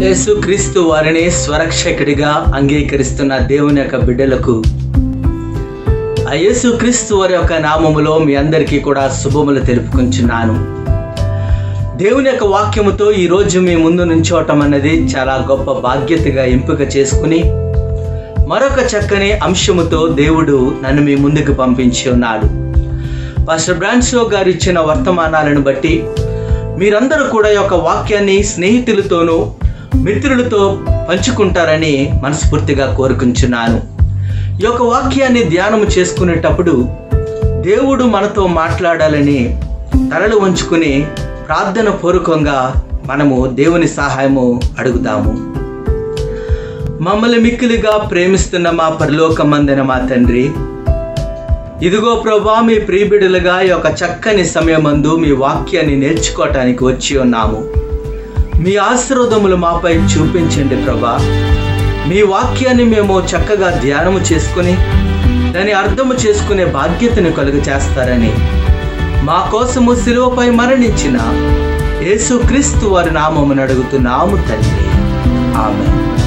యేసుక్రీస్తు వారిని స్వరక్షకుడిగా అంగీకరిస్తున్న దేవుని యొక్క బిడ్డలకు ఆ యేసుక్రీస్తు వారి యొక్క నామములో మీ అందరికీ కూడా శుభములు తెలుపుకుంటున్నాను దేవుని యొక్క వాక్యముతో ఈరోజు మీ ముందు నుంచోవటం అన్నది చాలా గొప్ప బాధ్యతగా ఎంపిక చేసుకుని మరొక చక్కని అంశముతో దేవుడు నన్ను మీ ముందుకు పంపించి ఉన్నాడు పాస్టర్ బ్రాన్షో గారు ఇచ్చిన వర్తమానాలను బట్టి మీరందరూ కూడా ఈ యొక్క వాక్యాన్ని స్నేహితులతోనూ మిత్రులతో పంచుకుంటారని మనస్ఫూర్తిగా కోరుకుంటున్నాను ఈ యొక్క వాక్యాన్ని ధ్యానం చేసుకునేటప్పుడు దేవుడు మనతో మాట్లాడాలని తలలు వంచుకుని ప్రార్థన పూర్వకంగా మనము దేవుని సహాయము అడుగుదాము మమ్మల్ని మిక్కిలిగా ప్రేమిస్తున్న మా పరలోకమందన మా తండ్రి ఇదిగో ప్రభా మీ ప్రియబిడులుగా ఈ యొక్క చక్కని సమయమందు మీ వాక్యాన్ని నేర్చుకోవటానికి వచ్చి ఉన్నాము మీ ఆశీర్వాదములు మాపై చూపించండి ప్రభా మీ వాక్యాన్ని మేము చక్కగా ధ్యానము చేసుకుని దాని అర్థము చేసుకునే బాధ్యతను కలుగు చేస్తారని మా కోసము శిలువపై మరణించిన యేసుక్రీస్తు వారి నామమును అడుగుతున్నాము తండ్రి ఆమె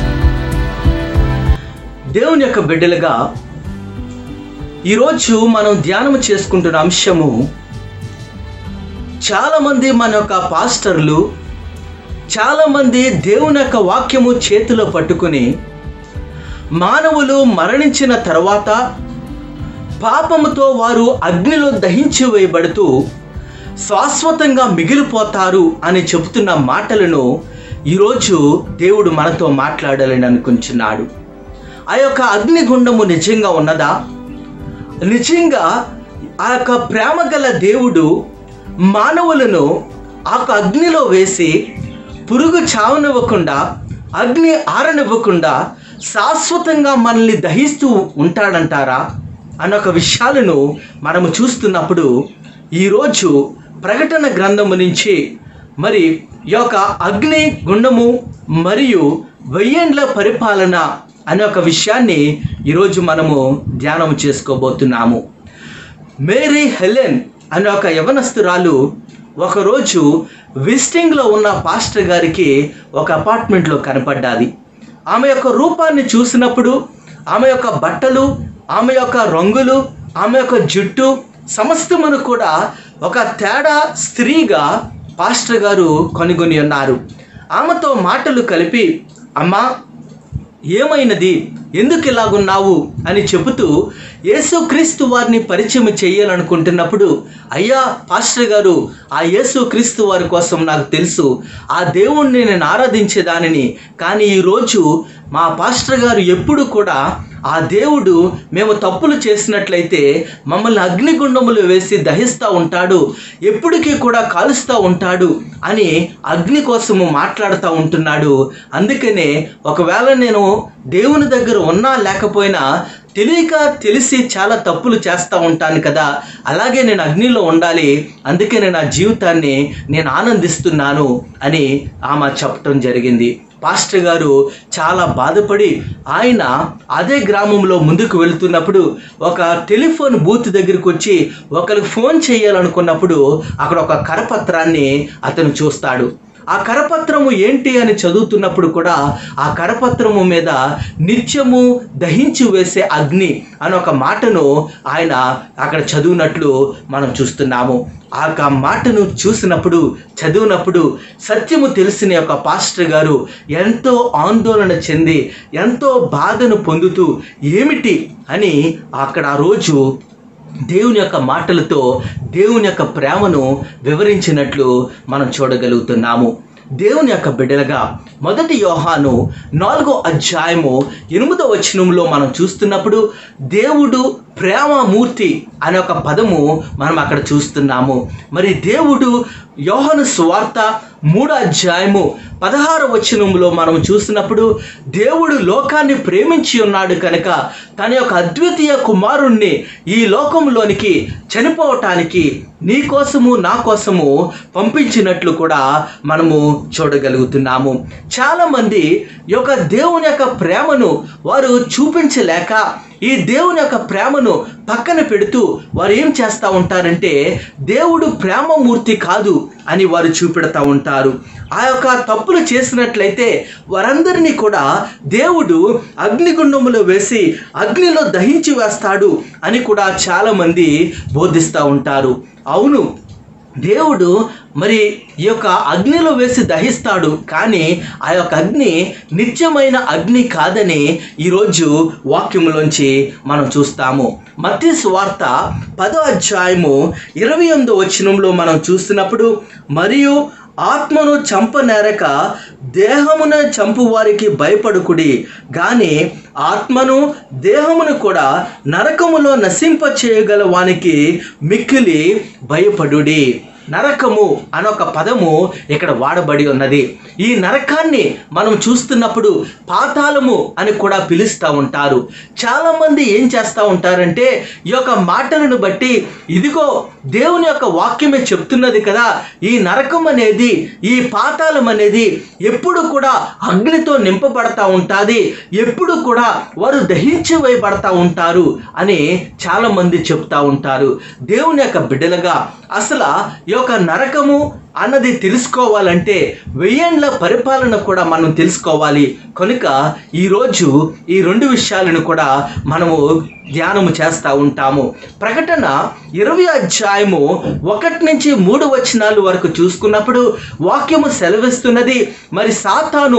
దేవుని యొక్క బిడ్డలుగా ఈరోజు మనం ధ్యానం చేసుకుంటున్న అంశము చాలామంది మన యొక్క పాస్టర్లు చాలామంది దేవుని యొక్క వాక్యము చేతిలో పట్టుకుని మానవులు మరణించిన తర్వాత పాపముతో వారు అగ్నిలో దహించి వేయబడుతూ శాశ్వతంగా మిగిలిపోతారు అని చెబుతున్న మాటలను ఈరోజు దేవుడు మనతో మాట్లాడాలని అనుకుంటున్నాడు ఆ యొక్క అగ్నిగుండము నిజంగా ఉన్నదా నిజంగా ఆ యొక్క ప్రేమ గల దేవుడు మానవులను ఆ యొక్క అగ్నిలో వేసి పురుగు చావనివ్వకుండా అగ్ని ఆరనివ్వకుండా శాశ్వతంగా మనల్ని దహిస్తూ ఉంటాడంటారా అన్న ఒక విషయాలను మనము చూస్తున్నప్పుడు ఈరోజు ప్రకటన గ్రంథము నుంచి మరి ఈ యొక్క అగ్ని గుండము మరియు వెయ్యేండ్ల పరిపాలన అనే ఒక విషయాన్ని ఈరోజు మనము ధ్యానం చేసుకోబోతున్నాము మేరీ హెలెన్ అనే ఒక యవనస్తురాలు ఒకరోజు విజిటింగ్లో ఉన్న పాస్టర్ గారికి ఒక అపార్ట్మెంట్లో కనపడ్డాది ఆమె యొక్క రూపాన్ని చూసినప్పుడు ఆమె యొక్క బట్టలు ఆమె యొక్క రంగులు ఆమె యొక్క జుట్టు సమస్తమును కూడా ఒక తేడా స్త్రీగా పాస్టర్ గారు కనుగొని ఉన్నారు ఆమెతో మాటలు కలిపి అమ్మా ఏమైనది ఎందుకు ఇలాగున్నావు అని చెబుతూ యేసుక్రీస్తు వారిని పరిచయం చేయాలనుకుంటున్నప్పుడు అయ్యా పాస్టర్ గారు ఆ యేసుక్రీస్తు వారి కోసం నాకు తెలుసు ఆ దేవుణ్ణి నేను ఆరాధించేదానిని కానీ ఈరోజు మా పాస్టర్ గారు ఎప్పుడు కూడా ఆ దేవుడు మేము తప్పులు చేసినట్లయితే మమ్మల్ని అగ్నిగుండములు వేసి దహిస్తూ ఉంటాడు ఎప్పటికీ కూడా కాలుస్తూ ఉంటాడు అని అగ్ని కోసము మాట్లాడుతూ ఉంటున్నాడు అందుకనే ఒకవేళ నేను దేవుని దగ్గర ఉన్నా లేకపోయినా తెలియక తెలిసి చాలా తప్పులు చేస్తూ ఉంటాను కదా అలాగే నేను అగ్నిలో ఉండాలి అందుకే నేను ఆ జీవితాన్ని నేను ఆనందిస్తున్నాను అని ఆమె చెప్పటం జరిగింది పాస్టర్ గారు చాలా బాధపడి ఆయన అదే గ్రామంలో ముందుకు వెళుతున్నప్పుడు ఒక టెలిఫోన్ బూత్ దగ్గరికి వచ్చి ఒకరికి ఫోన్ చేయాలనుకున్నప్పుడు అక్కడ ఒక కరపత్రాన్ని అతను చూస్తాడు ఆ కరపత్రము ఏంటి అని చదువుతున్నప్పుడు కూడా ఆ కరపత్రము మీద నిత్యము దహించి వేసే అగ్ని అని ఒక మాటను ఆయన అక్కడ చదివినట్లు మనం చూస్తున్నాము ఆ యొక్క మాటను చూసినప్పుడు చదివినప్పుడు సత్యము తెలిసిన యొక్క పాస్టర్ గారు ఎంతో ఆందోళన చెంది ఎంతో బాధను పొందుతూ ఏమిటి అని అక్కడ ఆ రోజు దేవుని యొక్క మాటలతో దేవుని యొక్క ప్రేమను వివరించినట్లు మనం చూడగలుగుతున్నాము దేవుని యొక్క బిడ్డలుగా మొదటి యోహాను నాలుగో అధ్యాయము ఎనిమిదో వచనంలో మనం చూస్తున్నప్పుడు దేవుడు ప్రేమమూర్తి అనే ఒక పదము మనం అక్కడ చూస్తున్నాము మరి దేవుడు యోహాను స్వార్త మూడో అధ్యాయము పదహారు వచనంలో మనం చూసినప్పుడు దేవుడు లోకాన్ని ప్రేమించి ఉన్నాడు కనుక తన యొక్క అద్వితీయ కుమారుణ్ణి ఈ లోకంలోనికి చనిపోవటానికి నీ కోసము నా కోసము పంపించినట్లు కూడా మనము చూడగలుగుతున్నాము చాలామంది ఈ యొక్క దేవుని యొక్క ప్రేమను వారు చూపించలేక ఈ దేవుని యొక్క ప్రేమను పక్కన పెడుతూ వారు ఏం చేస్తూ ఉంటారంటే దేవుడు ప్రేమమూర్తి కాదు అని వారు చూపెడతా ఉంటారు ఆ యొక్క తప్పులు చేసినట్లయితే వారందరినీ కూడా దేవుడు అగ్నిగుండములో వేసి అగ్నిలో దహించి వేస్తాడు అని కూడా చాలామంది బోధిస్తూ ఉంటారు అవును దేవుడు మరి ఈ యొక్క అగ్నిలో వేసి దహిస్తాడు కానీ ఆ యొక్క అగ్ని నిత్యమైన అగ్ని కాదని ఈరోజు వాక్యములోంచి మనం చూస్తాము మత్తి స్వార్త పదో అధ్యాయము ఇరవై ఎనిమిదో వచనంలో మనం చూస్తున్నప్పుడు మరియు ఆత్మను చంపనేరక దేహమున చంపు వారికి భయపడుకుడి గాని ఆత్మను దేహమును కూడా నరకములో నశింప చేయగల వానికి మిక్కిలి భయపడుడి నరకము అనొక పదము ఇక్కడ వాడబడి ఉన్నది ఈ నరకాన్ని మనం చూస్తున్నప్పుడు పాతాళము అని కూడా పిలుస్తూ ఉంటారు చాలామంది ఏం చేస్తూ ఉంటారంటే ఈ యొక్క మాటలను బట్టి ఇదిగో దేవుని యొక్క వాక్యమే చెప్తున్నది కదా ఈ నరకం అనేది ఈ పాతాళం అనేది ఎప్పుడు కూడా అగ్నితో నింపబడతా ఉంటుంది ఎప్పుడు కూడా వారు దహించి వేయబడతా ఉంటారు అని చాలామంది చెప్తా ఉంటారు దేవుని యొక్క బిడ్డలుగా అసలు ఈ యొక్క నరకము అన్నది తెలుసుకోవాలంటే వెయ్యేండ్ల పరిపాలన కూడా మనం తెలుసుకోవాలి కనుక ఈరోజు ఈ రెండు విషయాలను కూడా మనము ధ్యానము చేస్తూ ఉంటాము ప్రకటన ఇరవై అధ్యాయము ఒకటి నుంచి మూడు వచనాలు వరకు చూసుకున్నప్పుడు వాక్యము సెలవిస్తున్నది మరి సాతాను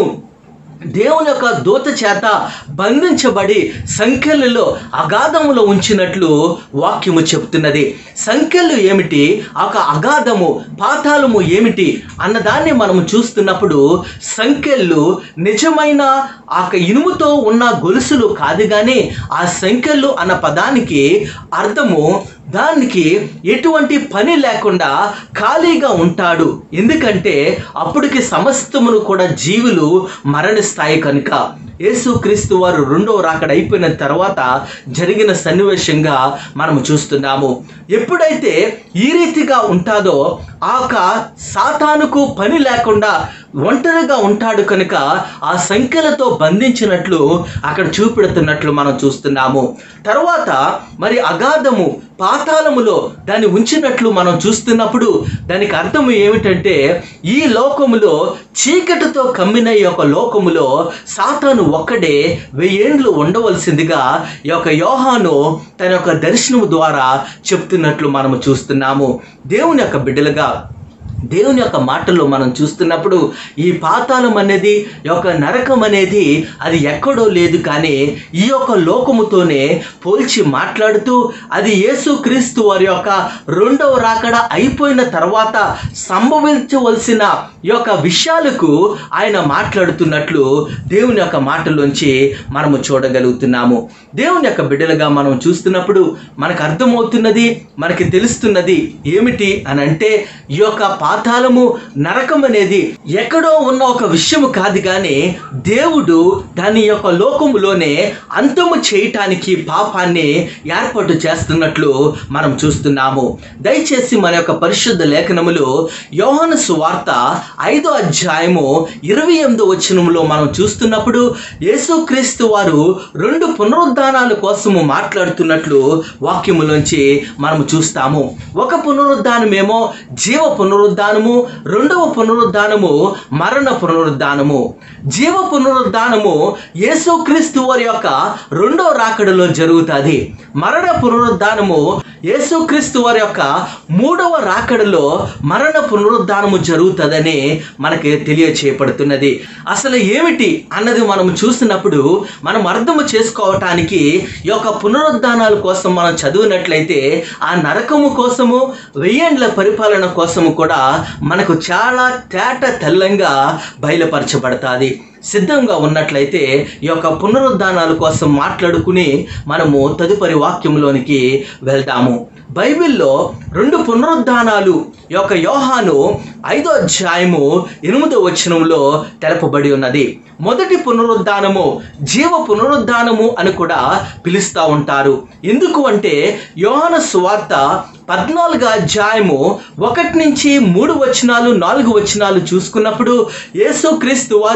దేవుని యొక్క దూత చేత బంధించబడి సంఖ్యలలో అగాధములో ఉంచినట్లు వాక్యము చెప్తున్నది సంఖ్యలు ఏమిటి ఆ యొక్క అగాధము పాతాళము ఏమిటి అన్నదాన్ని మనం చూస్తున్నప్పుడు సంఖ్యలు నిజమైన ఆ యొక్క ఇనుముతో ఉన్న గొలుసులు కాదు కానీ ఆ సంఖ్యలు అన్న పదానికి అర్థము దానికి ఎటువంటి పని లేకుండా ఖాళీగా ఉంటాడు ఎందుకంటే అప్పటికి సమస్తమును కూడా జీవులు మరణిస్తాయి కనుక యేసుక్రీస్తు వారు రెండవ రాకడ అయిపోయిన తర్వాత జరిగిన సన్నివేశంగా మనం చూస్తున్నాము ఎప్పుడైతే ఈ రీతిగా ఉంటాదో ఆ యొక్క సాతానుకు పని లేకుండా ఒంటరిగా ఉంటాడు కనుక ఆ సంఖ్యలతో బంధించినట్లు అక్కడ చూపెడుతున్నట్లు మనం చూస్తున్నాము తర్వాత మరి అగాధము పాతాళములో దాన్ని ఉంచినట్లు మనం చూస్తున్నప్పుడు దానికి అర్థం ఏమిటంటే ఈ లోకములో చీకటితో కమ్మిన ఈ యొక్క లోకములో సాతాను ఒక్కడే వెయ్యేండ్లు ఉండవలసిందిగా ఈ యొక్క యోహాను తన యొక్క దర్శనము ద్వారా చెప్తున్నట్లు మనము చూస్తున్నాము దేవుని యొక్క బిడ్డలుగా దేవుని యొక్క మాటల్లో మనం చూస్తున్నప్పుడు ఈ పాతాళం అనేది ఈ యొక్క నరకం అనేది అది ఎక్కడో లేదు కానీ ఈ యొక్క లోకముతోనే పోల్చి మాట్లాడుతూ అది యేసుక్రీస్తు వారి యొక్క రెండవ రాకడ అయిపోయిన తర్వాత సంభవించవలసిన ఈ యొక్క విషయాలకు ఆయన మాట్లాడుతున్నట్లు దేవుని యొక్క మాటలోంచి మనము చూడగలుగుతున్నాము దేవుని యొక్క బిడ్డలుగా మనం చూస్తున్నప్పుడు మనకు అర్థమవుతున్నది మనకి తెలుస్తున్నది ఏమిటి అని అంటే ఈ యొక్క పాతాళము నరకం అనేది ఎక్కడో ఉన్న ఒక విషయము కాదు కానీ దేవుడు దాని యొక్క లోకములోనే అంతము చేయటానికి పాపాన్ని ఏర్పాటు చేస్తున్నట్లు మనం చూస్తున్నాము దయచేసి మన యొక్క పరిశుద్ధ లేఖనములు యోహాను సువార్త ఐదో అధ్యాయము ఇరవై ఎనిమిదో వచనంలో మనం చూస్తున్నప్పుడు యేసుక్రీస్తు వారు రెండు పునరుద్ధానాల కోసము మాట్లాడుతున్నట్లు వాక్యములోంచి మనము చూస్తాము ఒక పునరుద్ధానమేమో జీవ పునరుద్ధానము రెండవ పునరుద్ధానము మరణ పునరుద్ధానము జీవ పునరుద్ధానము యేసుక్రీస్తు వారి యొక్క రెండవ రాకడలో జరుగుతుంది మరణ పునరుద్ధానము యేసుక్రీస్తు వారి యొక్క మూడవ రాకడలో మరణ పునరుద్ధానము జరుగుతుందని మనకి తెలియచేయబడుతున్నది అసలు ఏమిటి అన్నది మనం చూసినప్పుడు మనం అర్థము చేసుకోవటానికి ఈ యొక్క పునరుద్ధానాల కోసం మనం చదివినట్లయితే ఆ నరకము కోసము వెయ్యేండ్ల పరిపాలన కోసము కూడా మనకు చాలా తేట తెల్లంగా బయలుపరచబడతాది సిద్ధంగా ఉన్నట్లయితే ఈ యొక్క పునరుద్ధానాల కోసం మాట్లాడుకుని మనము తదుపరి వాక్యంలోనికి వెళ్దాము బైబిల్లో రెండు పునరుద్ధానాలు ఈ యొక్క యోహాను ఐదో అధ్యాయము ఎనిమిదో వచనంలో తెలపబడి ఉన్నది మొదటి పునరుద్ధానము జీవ పునరుద్ధానము అని కూడా పిలుస్తూ ఉంటారు ఎందుకు అంటే యోహాను సువార్త పద్నాలుగు అధ్యాయము ఒకటి నుంచి మూడు వచనాలు నాలుగు వచనాలు చూసుకున్నప్పుడు యేసుక్రీస్తు వారు మరి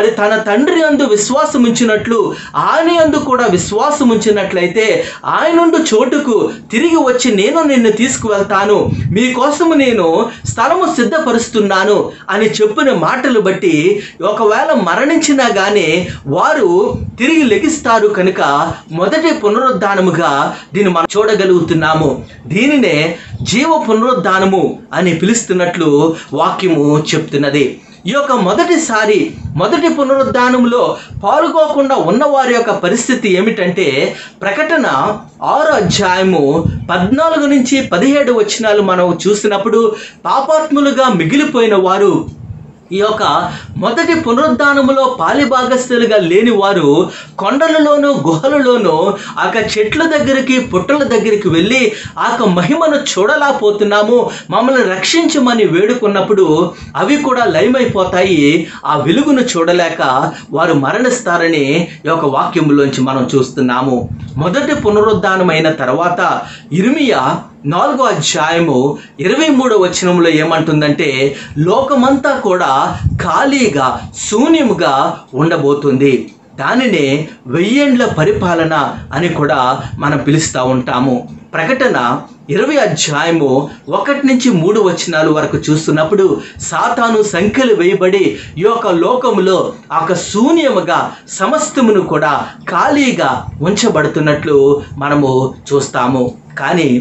మరి తన తండ్రి అందు విశ్వాసం ఉంచినట్లు ఆయన అందు కూడా విశ్వాసం ఉంచినట్లయితే ఆయనుండు చోటుకు తిరిగి వచ్చి నేను నిన్ను తీసుకువెళ్తాను మీకోసము నేను స్థలము సిద్ధపరుస్తున్నాను అని చెప్పిన మాటలు బట్టి ఒకవేళ మరణించినా గానీ వారు తిరిగి లెగిస్తారు కనుక మొదటి పునరుద్ధానముగా దీన్ని మనం చూడగలుగుతున్నాము దీనినే జీవ పునరుద్ధానము అని పిలుస్తున్నట్లు వాక్యము చెప్తున్నది ఈ యొక్క మొదటిసారి మొదటి పునరుద్ధానంలో పాల్గొకుండా ఉన్నవారి యొక్క పరిస్థితి ఏమిటంటే ప్రకటన ఆరో అధ్యాయము పద్నాలుగు నుంచి పదిహేడు వచనాలు మనం చూసినప్పుడు పాపాత్ములుగా మిగిలిపోయిన వారు ఈ యొక్క మొదటి పునరుద్ధానములో పాలిభాగస్తులుగా లేని వారు కొండలలోనూ గుహలలోనూ ఆ యొక్క చెట్ల దగ్గరికి పుట్టల దగ్గరికి వెళ్ళి ఆ యొక్క మహిమను చూడలేకపోతున్నాము మమ్మల్ని రక్షించమని వేడుకున్నప్పుడు అవి కూడా లయమైపోతాయి ఆ వెలుగును చూడలేక వారు మరణిస్తారని ఈ యొక్క వాక్యములోంచి మనం చూస్తున్నాము మొదటి పునరుద్ధానమైన తర్వాత ఇర్మియా నాలుగో అధ్యాయము ఇరవై మూడో వచనంలో ఏమంటుందంటే లోకమంతా కూడా ఖాళీగా శూన్యముగా ఉండబోతుంది దానినే వెయ్యేండ్ల పరిపాలన అని కూడా మనం పిలుస్తూ ఉంటాము ప్రకటన ఇరవై అధ్యాయము ఒకటి నుంచి మూడు వచనాలు వరకు చూస్తున్నప్పుడు సాతాను సంఖ్యలు వేయబడి ఈ యొక్క లోకములో ఆ యొక్క శూన్యముగా సమస్తమును కూడా ఖాళీగా ఉంచబడుతున్నట్లు మనము చూస్తాము కానీ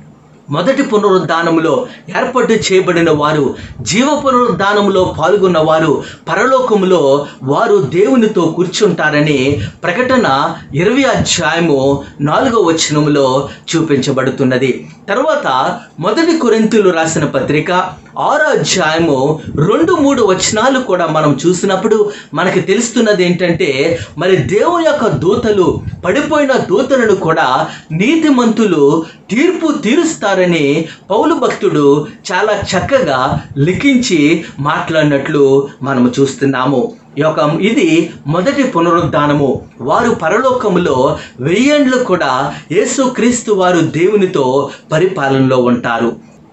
మొదటి పునరుద్ధానములో ఏర్పాటు చేయబడిన వారు జీవ పునరుద్ధానములో పాల్గొన్న వారు పరలోకములో వారు దేవునితో కూర్చుంటారని ప్రకటన ఇరవై అధ్యాయము నాలుగో వచనములో చూపించబడుతున్నది తర్వాత మొదటి కొరింతలు రాసిన పత్రిక ఆరో అధ్యాయము రెండు మూడు వచనాలు కూడా మనం చూసినప్పుడు మనకి తెలుస్తున్నది ఏంటంటే మరి దేవుని యొక్క దూతలు పడిపోయిన దూతలను కూడా నీతిమంతులు తీర్పు తీరుస్తారని పౌలు భక్తుడు చాలా చక్కగా లిఖించి మాట్లాడినట్లు మనము చూస్తున్నాము ఈ యొక్క ఇది మొదటి పునరుద్ధానము వారు పరలోకములో వెయ్యేండ్లు కూడా యేసుక్రీస్తు వారు దేవునితో పరిపాలనలో ఉంటారు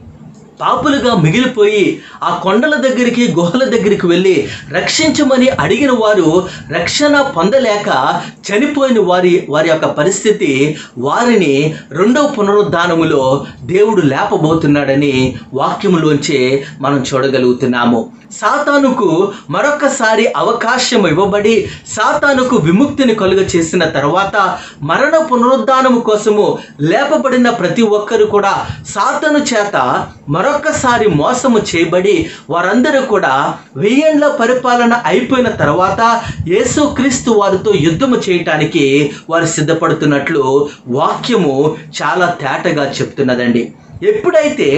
పాపులుగా మిగిలిపోయి ఆ కొండల దగ్గరికి గుహల దగ్గరికి వెళ్ళి రక్షించమని అడిగిన వారు రక్షణ పొందలేక చనిపోయిన వారి వారి యొక్క పరిస్థితి వారిని రెండవ పునరుద్ధానములో దేవుడు లేపబోతున్నాడని వాక్యములోంచే మనం చూడగలుగుతున్నాము సాతానుకు మరొకసారి అవకాశం ఇవ్వబడి సాతానుకు విముక్తిని కలుగ చేసిన తర్వాత మరణ పునరుద్ధానము కోసము లేపబడిన ప్రతి ఒక్కరు కూడా సాతాను చేత మరొకసారి మోసము చేయబడి వారందరూ కూడా వెయ్యేండ్ల పరిపాలన అయిపోయిన తర్వాత యేసుక్రీస్తు వారితో యుద్ధము చేయటానికి వారు సిద్ధపడుతున్నట్లు వాక్యము చాలా తేటగా చెప్తున్నదండి ఎప్పుడైతే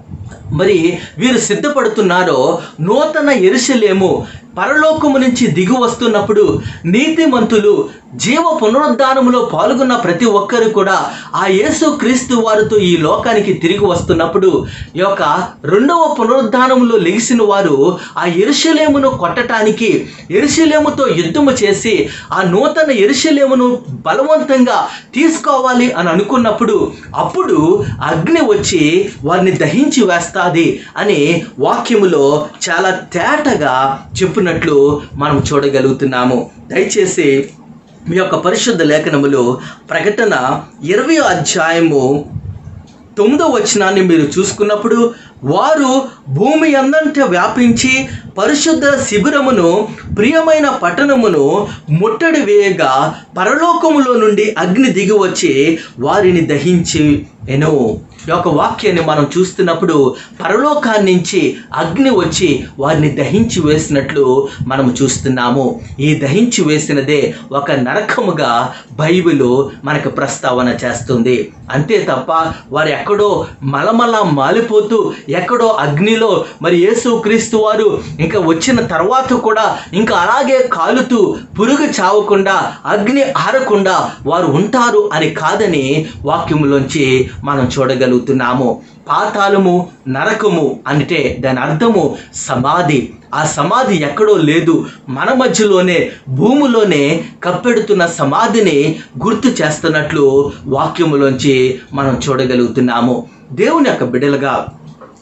మరి వీరు సిద్ధపడుతున్నారో నూతన ఎరుసలేము పరలోకము నుంచి దిగి వస్తున్నప్పుడు నీతిమంతులు జీవ పునరుద్ధానములో పాల్గొన్న ప్రతి ఒక్కరు కూడా ఆ యేసు క్రీస్తు వారితో ఈ లోకానికి తిరిగి వస్తున్నప్పుడు ఈ యొక్క రెండవ పునరుద్ధానములో లెగిసిన వారు ఆ ఎరుషలేమును కొట్టడానికి ఎరుషలేముతో యుద్ధము చేసి ఆ నూతన ఎరుషలేమును బలవంతంగా తీసుకోవాలి అని అనుకున్నప్పుడు అప్పుడు అగ్ని వచ్చి వారిని దహించి వేస్తాది అని వాక్యములో చాలా తేటగా చెప్పినట్లు మనం చూడగలుగుతున్నాము దయచేసి మీ యొక్క పరిశుద్ధ లేఖనములో ప్రకటన ఇరవై అధ్యాయము తొమ్మిదో వచనాన్ని మీరు చూసుకున్నప్పుడు వారు భూమి అందంట వ్యాపించి పరిశుద్ధ శిబిరమును ప్రియమైన పట్టణమును ముట్టడి వేయగా పరలోకములో నుండి అగ్ని దిగి వచ్చి వారిని దహించి ఎనో ఈ యొక్క వాక్యాన్ని మనం చూస్తున్నప్పుడు పరలోకాన్ని నుంచి అగ్ని వచ్చి వారిని దహించి వేసినట్లు మనం చూస్తున్నాము ఈ దహించి వేసినదే ఒక నరకముగా బైబిల్ మనకు ప్రస్తావన చేస్తుంది అంతే తప్ప వారు ఎక్కడో మలమల మాలిపోతూ ఎక్కడో అగ్నిలో మరి యేసు క్రీస్తు వారు ఇంకా వచ్చిన తర్వాత కూడా ఇంకా అలాగే కాలుతూ పురుగు చావకుండా అగ్ని ఆరకుండా వారు ఉంటారు అని కాదని వాక్యములోంచి మనం చూడగలుగుతున్నాము పాతాళము నరకము అంటే దాని అర్థము సమాధి ఆ సమాధి ఎక్కడో లేదు మన మధ్యలోనే భూమిలోనే కప్పెడుతున్న సమాధిని గుర్తు చేస్తున్నట్లు వాక్యములోంచి మనం చూడగలుగుతున్నాము దేవుని యొక్క బిడలుగా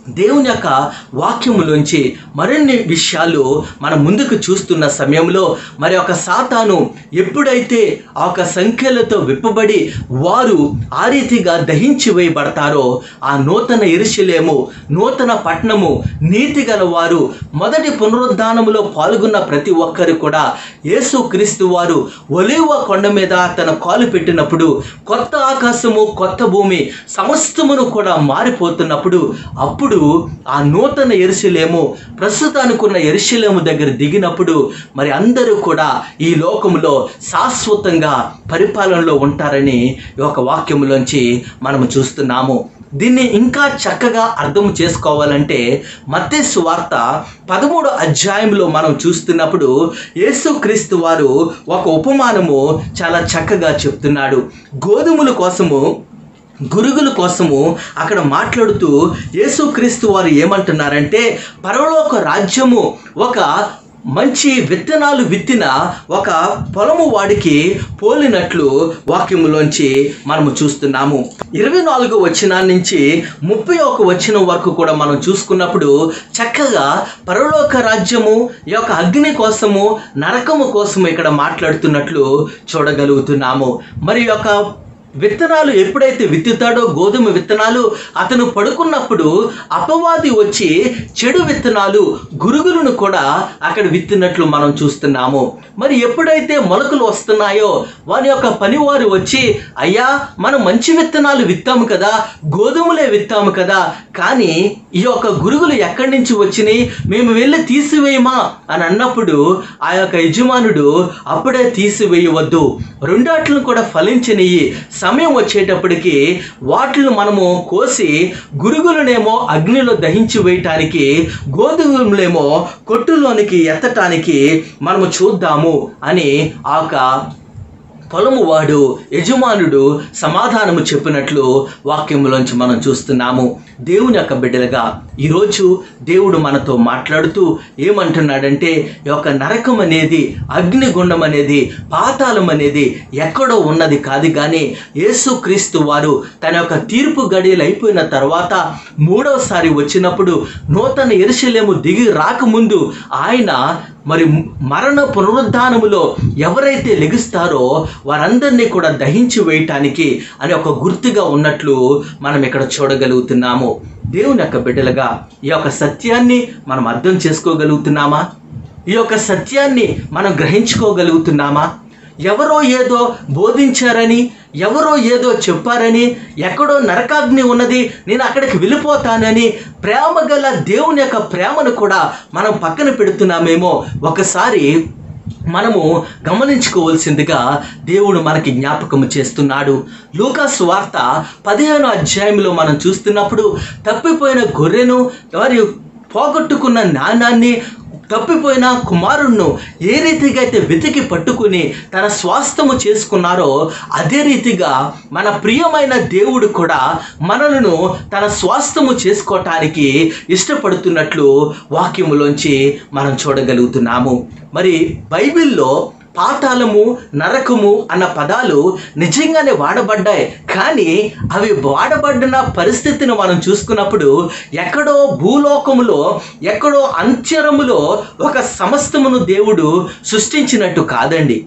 దేవుని యొక్క వాక్యములోంచి మరిన్ని విషయాలు మనం ముందుకు చూస్తున్న సమయంలో మరి ఒక సాతాను ఎప్పుడైతే ఆ యొక్క సంఖ్యలతో విప్పబడి వారు ఆ రీతిగా దహించి వేయబడతారో ఆ నూతన ఇరుషులేము నూతన పట్టణము నీతి గల వారు మొదటి పునరుద్ధానములో పాల్గొన్న ప్రతి ఒక్కరు కూడా యేసు క్రీస్తు వారు ఒలివ కొండ మీద తన కాలు పెట్టినప్పుడు కొత్త ఆకాశము కొత్త భూమి సమస్తమును కూడా మారిపోతున్నప్పుడు అప్పుడు ఆ నూతన ఎరుసలేము ప్రస్తుతానికి ఉన్న ఎరుసలేము దగ్గర దిగినప్పుడు మరి అందరూ కూడా ఈ లోకములో శాశ్వతంగా పరిపాలనలో ఉంటారని ఈ ఒక వాక్యములోంచి మనము చూస్తున్నాము దీన్ని ఇంకా చక్కగా అర్థం చేసుకోవాలంటే మత్తేసు వార్త పదమూడు అధ్యాయంలో మనం చూస్తున్నప్పుడు యేసుక్రీస్తు వారు ఒక ఉపమానము చాలా చక్కగా చెప్తున్నాడు గోధుమల కోసము గురుగుల కోసము అక్కడ మాట్లాడుతూ యేసుక్రీస్తు వారు ఏమంటున్నారంటే పరలోక రాజ్యము ఒక మంచి విత్తనాలు విత్తిన ఒక పొలము వాడికి పోలినట్లు వాక్యములోంచి మనము చూస్తున్నాము ఇరవై నాలుగు వచ్చిన నుంచి ముప్పై ఒక వచ్చిన వరకు కూడా మనం చూసుకున్నప్పుడు చక్కగా పరలోక రాజ్యము ఈ యొక్క అగ్ని కోసము నరకము కోసము ఇక్కడ మాట్లాడుతున్నట్లు చూడగలుగుతున్నాము మరి ఈ యొక్క విత్తనాలు ఎప్పుడైతే విత్తుతాడో గోధుమ విత్తనాలు అతను పడుకున్నప్పుడు అపవాది వచ్చి చెడు విత్తనాలు గురుగులను కూడా అక్కడ విత్తినట్లు మనం చూస్తున్నాము మరి ఎప్పుడైతే మొలకలు వస్తున్నాయో వారి యొక్క పనివారు వచ్చి అయ్యా మనం మంచి విత్తనాలు విత్తాము కదా గోధుమలే విత్తాము కదా కానీ ఈ యొక్క గురుగులు ఎక్కడి నుంచి వచ్చినాయి మేము వెళ్ళి తీసివేయమా అని అన్నప్పుడు ఆ యొక్క యజమానుడు అప్పుడే తీసివేయవద్దు రెండాట్లను కూడా ఫలించనియి సమయం వచ్చేటప్పటికి వాటిని మనము కోసి గురుగులనేమో అగ్నిలో దహించి వేయటానికి గోధుమలేమో కొట్టులోనికి ఎత్తటానికి మనము చూద్దాము అని ఆ యొక్క పొలము వాడు యజమానుడు సమాధానము చెప్పినట్లు వాక్యములోంచి మనం చూస్తున్నాము దేవుని యొక్క బిడ్డలుగా ఈరోజు దేవుడు మనతో మాట్లాడుతూ ఏమంటున్నాడంటే ఈ యొక్క నరకం అనేది అగ్నిగుండం అనేది పాతాళం అనేది ఎక్కడో ఉన్నది కాదు కానీ యేసుక్రీస్తు వారు తన యొక్క తీర్పు గడియలు అయిపోయిన తర్వాత మూడవసారి వచ్చినప్పుడు నూతన ఎరుసలేము దిగి రాకముందు ఆయన మరి మరణ పునరుద్ధానములో ఎవరైతే లెగుస్తారో వారందరినీ కూడా దహించి వేయటానికి అని ఒక గుర్తుగా ఉన్నట్లు మనం ఇక్కడ చూడగలుగుతున్నాము దేవుని యొక్క బిడ్డలుగా ఈ యొక్క సత్యాన్ని మనం అర్థం చేసుకోగలుగుతున్నామా ఈ యొక్క సత్యాన్ని మనం గ్రహించుకోగలుగుతున్నామా ఎవరో ఏదో బోధించారని ఎవరో ఏదో చెప్పారని ఎక్కడో నరకాగ్ని ఉన్నది నేను అక్కడికి వెళ్ళిపోతానని ప్రేమ గల దేవుని యొక్క ప్రేమను కూడా మనం పక్కన పెడుతున్నామేమో ఒకసారి మనము గమనించుకోవాల్సిందిగా దేవుడు మనకి జ్ఞాపకం చేస్తున్నాడు లూకాస్ వార్త పదిహేను అధ్యాయంలో మనం చూస్తున్నప్పుడు తప్పిపోయిన గొర్రెను మరియు పోగొట్టుకున్న నాణాన్ని తప్పిపోయిన కుమారుణ్ణు ఏ రీతిగా అయితే వెతికి పట్టుకుని తన స్వాస్థము చేసుకున్నారో అదే రీతిగా మన ప్రియమైన దేవుడు కూడా మనలను తన స్వాస్థము చేసుకోవటానికి ఇష్టపడుతున్నట్లు వాక్యములోంచి మనం చూడగలుగుతున్నాము మరి బైబిల్లో పాతాళము నరకము అన్న పదాలు నిజంగానే వాడబడ్డాయి కానీ అవి వాడబడిన పరిస్థితిని మనం చూసుకున్నప్పుడు ఎక్కడో భూలోకములో ఎక్కడో అంత్యరములో ఒక సమస్తమును దేవుడు సృష్టించినట్టు కాదండి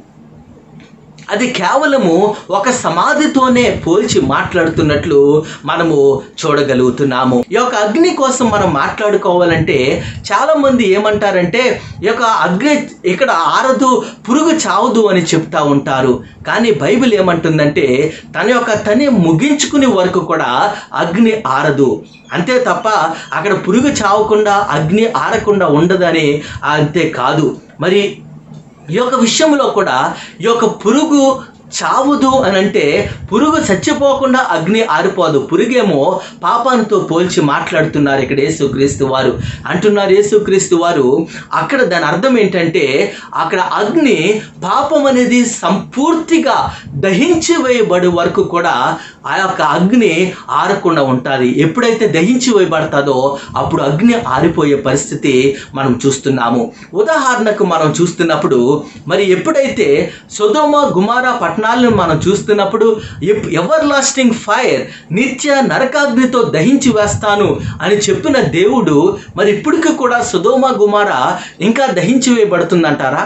అది కేవలము ఒక సమాధితోనే పోల్చి మాట్లాడుతున్నట్లు మనము చూడగలుగుతున్నాము ఈ యొక్క అగ్ని కోసం మనం మాట్లాడుకోవాలంటే చాలా మంది ఏమంటారంటే ఈ యొక్క అగ్ని ఇక్కడ ఆరదు పురుగు చావదు అని చెప్తా ఉంటారు కానీ బైబిల్ ఏమంటుందంటే తన యొక్క తని ముగించుకునే వరకు కూడా అగ్ని ఆరదు అంతే తప్ప అక్కడ పురుగు చావకుండా అగ్ని ఆరకుండా ఉండదని అంతే కాదు మరి ఈ యొక్క విషయంలో కూడా ఈ యొక్క పురుగు చావదు అని అంటే పురుగు చచ్చిపోకుండా అగ్ని ఆరిపోదు పురుగేమో పాపానితో పోల్చి మాట్లాడుతున్నారు ఇక్కడ యేసుక్రీస్తు వారు అంటున్నారు యేసుక్రీస్తు వారు అక్కడ దాని అర్థం ఏంటంటే అక్కడ అగ్ని పాపం అనేది సంపూర్తిగా దహించి వేయబడి వరకు కూడా ఆ యొక్క అగ్ని ఆరకుండా ఉంటుంది ఎప్పుడైతే దహించి వేయబడతాదో అప్పుడు అగ్ని ఆరిపోయే పరిస్థితి మనం చూస్తున్నాము ఉదాహరణకు మనం చూస్తున్నప్పుడు మరి ఎప్పుడైతే సుధోమ గుమార పట్టణాలను మనం చూస్తున్నప్పుడు ఎవర్ లాస్టింగ్ ఫైర్ నిత్య నరకాగ్నితో దహించి వేస్తాను అని చెప్పిన దేవుడు మరి ఇప్పటికి కూడా సుధోమ గుమార ఇంకా దహించి వేయబడుతుందంటారా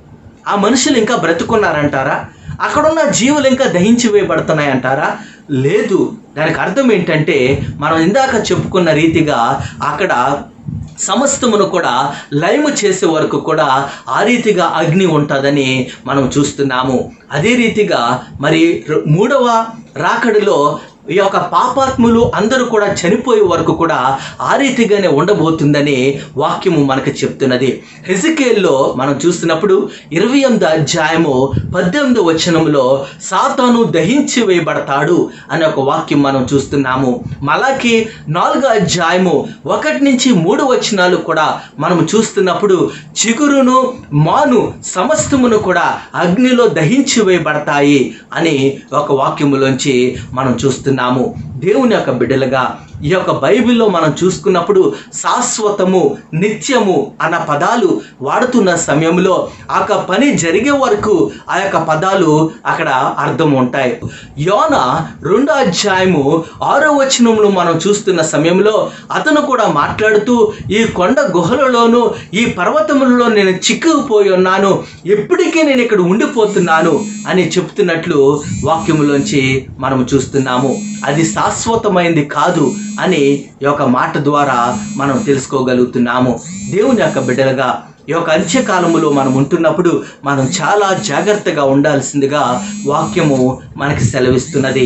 ఆ మనుషులు ఇంకా బ్రతుకున్నారంటారా అక్కడున్న జీవులు ఇంకా దహించి వేయబడుతున్నాయంటారా లేదు దానికి అర్థం ఏంటంటే మనం ఇందాక చెప్పుకున్న రీతిగా అక్కడ సమస్తమును కూడా లయము చేసే వరకు కూడా ఆ రీతిగా అగ్ని ఉంటుందని మనం చూస్తున్నాము అదే రీతిగా మరి ర- మూడవ రాకడిలో ఈ యొక్క పాపాత్ములు అందరూ కూడా చనిపోయే వరకు కూడా ఆ రీతిగానే ఉండబోతుందని వాక్యము మనకు చెప్తున్నది హెజికేల్లో మనం చూస్తున్నప్పుడు ఇరవై ఎనిమిది అధ్యాయము పద్దెనిమిది వచనంలో సాతాను దహించి వేయబడతాడు అనే ఒక వాక్యం మనం చూస్తున్నాము మలాకి నాలుగో అధ్యాయము ఒకటి నుంచి మూడు వచనాలు కూడా మనం చూస్తున్నప్పుడు చిగురును మాను సమస్తమును కూడా అగ్నిలో దహించి వేయబడతాయి అని ఒక వాక్యములోంచి మనం చూస్తున్నాము దేవుని యొక్క బిడ్డలుగా ఈ యొక్క బైబిల్లో మనం చూసుకున్నప్పుడు శాశ్వతము నిత్యము అన్న పదాలు వాడుతున్న సమయంలో ఆ యొక్క పని జరిగే వరకు ఆ యొక్క పదాలు అక్కడ అర్థం ఉంటాయి యోన రెండో అధ్యాయము ఆరో వచనంలో మనం చూస్తున్న సమయంలో అతను కూడా మాట్లాడుతూ ఈ కొండ గుహలలోను ఈ పర్వతములలో నేను చిక్కుకుపోయి ఉన్నాను ఎప్పటికీ నేను ఇక్కడ ఉండిపోతున్నాను అని చెప్తున్నట్లు వాక్యములోంచి మనం చూస్తున్నాము అది శాశ్వతమైంది కాదు అని ఈ యొక్క మాట ద్వారా మనం తెలుసుకోగలుగుతున్నాము దేవుని యొక్క బిడ్డలుగా ఈ యొక్క అంత్యకాలములో మనం ఉంటున్నప్పుడు మనం చాలా జాగ్రత్తగా ఉండాల్సిందిగా వాక్యము మనకి సెలవిస్తున్నది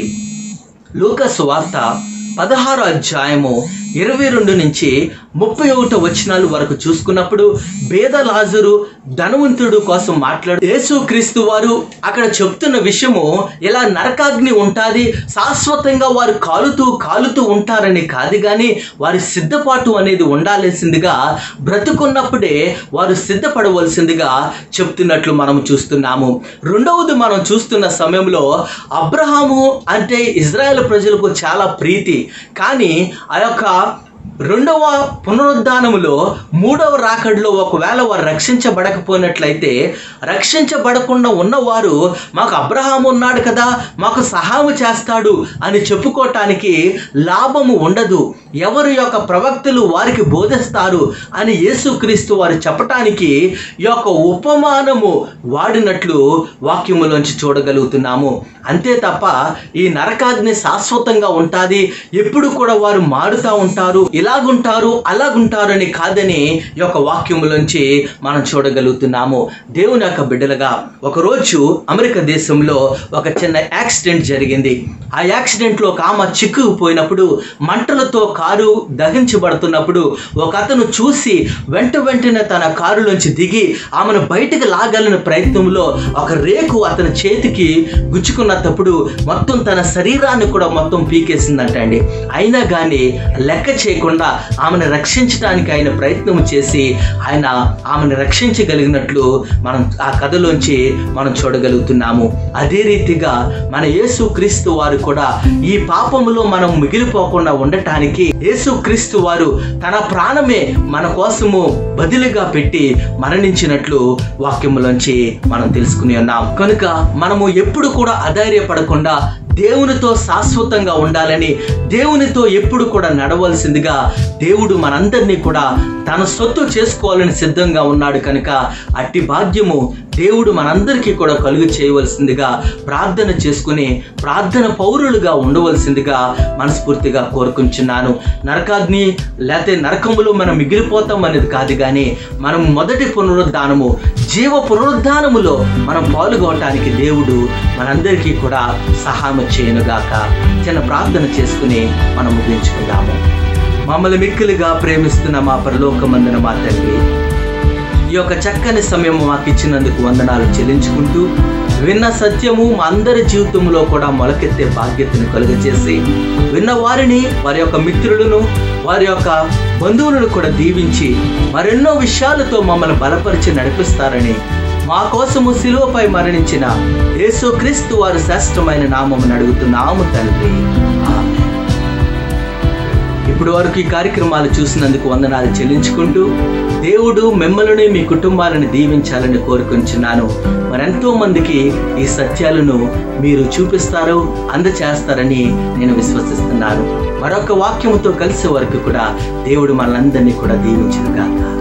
లూకస్ వార్త పదహారు అధ్యాయము ఇరవై రెండు నుంచి ముప్పై ఒకటో వచనాలు వరకు చూసుకున్నప్పుడు భేద లాజరు ధనవంతుడు కోసం మాట్లాడు యేసు క్రీస్తు వారు అక్కడ చెప్తున్న విషయము ఇలా నరకాగ్ని ఉంటుంది శాశ్వతంగా వారు కాలుతూ కాలుతూ ఉంటారని కాదు కానీ వారి సిద్ధపాటు అనేది ఉండాల్సిందిగా బ్రతుకున్నప్పుడే వారు సిద్ధపడవలసిందిగా చెప్తున్నట్లు మనం చూస్తున్నాము రెండవది మనం చూస్తున్న సమయంలో అబ్రహాము అంటే ఇజ్రాయెల్ ప్రజలకు చాలా ప్రీతి కానీ ఆ యొక్క రెండవ పునరుద్ధానములో మూడవ రాకడలో ఒకవేళ వారు రక్షించబడకపోయినట్లయితే రక్షించబడకుండా ఉన్నవారు మాకు అబ్రహాం ఉన్నాడు కదా మాకు సహాయం చేస్తాడు అని చెప్పుకోవటానికి లాభము ఉండదు ఎవరి యొక్క ప్రవక్తలు వారికి బోధిస్తారు అని యేసుక్రీస్తు వారు చెప్పటానికి ఈ యొక్క ఉపమానము వాడినట్లు వాక్యములోంచి చూడగలుగుతున్నాము అంతే తప్ప ఈ నరకాగ్ని శాశ్వతంగా ఉంటుంది ఎప్పుడు కూడా వారు మారుతూ ఉంటారు ఇలాగుంటారు అలాగుంటారు అని కాదని ఈ యొక్క వాక్యములోంచి మనం చూడగలుగుతున్నాము దేవుని యొక్క బిడ్డలుగా ఒకరోజు అమెరికా దేశంలో ఒక చిన్న యాక్సిడెంట్ జరిగింది ఆ యాక్సిడెంట్లో ఒక ఆమె చిక్కుకుపోయినప్పుడు మంటలతో కారు దహించబడుతున్నప్పుడు ఒక అతను చూసి వెంట వెంటనే తన కారులోంచి దిగి ఆమెను బయటకు లాగాలని ప్రయత్నంలో ఒక రేకు అతని చేతికి గుచ్చుకున్నప్పుడు మొత్తం తన శరీరాన్ని కూడా మొత్తం పీకేసిందంట అండి అయినా కానీ లెక్క చేయకుండా ఆమెను రక్షించడానికి ఆయన ప్రయత్నం చేసి ఆయన ఆమెను రక్షించగలిగినట్లు మనం ఆ కథలోంచి మనం చూడగలుగుతున్నాము అదే రీతిగా మన యేసు క్రీస్తు వారు కూడా ఈ పాపములో మనం మిగిలిపోకుండా ఉండటానికి యేసు క్రీస్తు వారు తన ప్రాణమే మన కోసము బదిలీగా పెట్టి మరణించినట్లు వాక్యములోంచి మనం తెలుసుకుని ఉన్నాం కనుక మనము ఎప్పుడు కూడా అధైర్యపడకుండా దేవునితో శాశ్వతంగా ఉండాలని దేవునితో ఎప్పుడు కూడా నడవలసిందిగా దేవుడు మనందరినీ కూడా తన సొత్తు చేసుకోవాలని సిద్ధంగా ఉన్నాడు కనుక అట్టి భాగ్యము దేవుడు మనందరికీ కూడా కలుగు చేయవలసిందిగా ప్రార్థన చేసుకుని ప్రార్థన పౌరులుగా ఉండవలసిందిగా మనస్ఫూర్తిగా కోరుకుంటున్నాను నరకాగ్ని లేకపోతే నరకములో మనం మిగిలిపోతాం అనేది కాదు కానీ మనం మొదటి పునరుద్ధానము జీవ పునరుద్ధానములో మనం పాల్గొనటానికి దేవుడు మనందరికీ కూడా సహాయం చేయనుగాక చిన్న ప్రార్థన చేసుకుని మనం ముగించుకుందాము మమ్మల్ని మిక్కిలిగా ప్రేమిస్తున్న మా పరలోకమందున మా తండ్రి ఈ యొక్క చక్కని సమయం మాకు ఇచ్చినందుకు వందనాలు చెల్లించుకుంటూ విన్న సత్యము మా అందరి జీవితంలో కూడా మొలకెత్తే బాధ్యతను కలుగజేసి విన్న వారిని వారి యొక్క మిత్రులను వారి యొక్క బంధువులను కూడా దీవించి మరెన్నో విషయాలతో మమ్మల్ని బలపరిచి నడిపిస్తారని మా కోసము శిలువపై మరణించిన యేసుక్రీస్తు వారు శ్రేష్టమైన నామమును అడుగుతున్నాము తండ్రి ఆమేన్. ఇప్పుడు వరకు ఈ కార్యక్రమాలు చూసినందుకు వందనాలు చెల్లించుకుంటూ దేవుడు మిమ్మల్ని మీ కుటుంబాలను దీవించాలని కోరుకుంటున్నాను మరెంతో మందికి ఈ సత్యాలను మీరు చూపిస్తారు అందచేస్తారని నేను విశ్వసిస్తున్నాను మరొక వాక్యముతో కలిసే వరకు కూడా దేవుడు మనందరినీ కూడా దీవించుగాక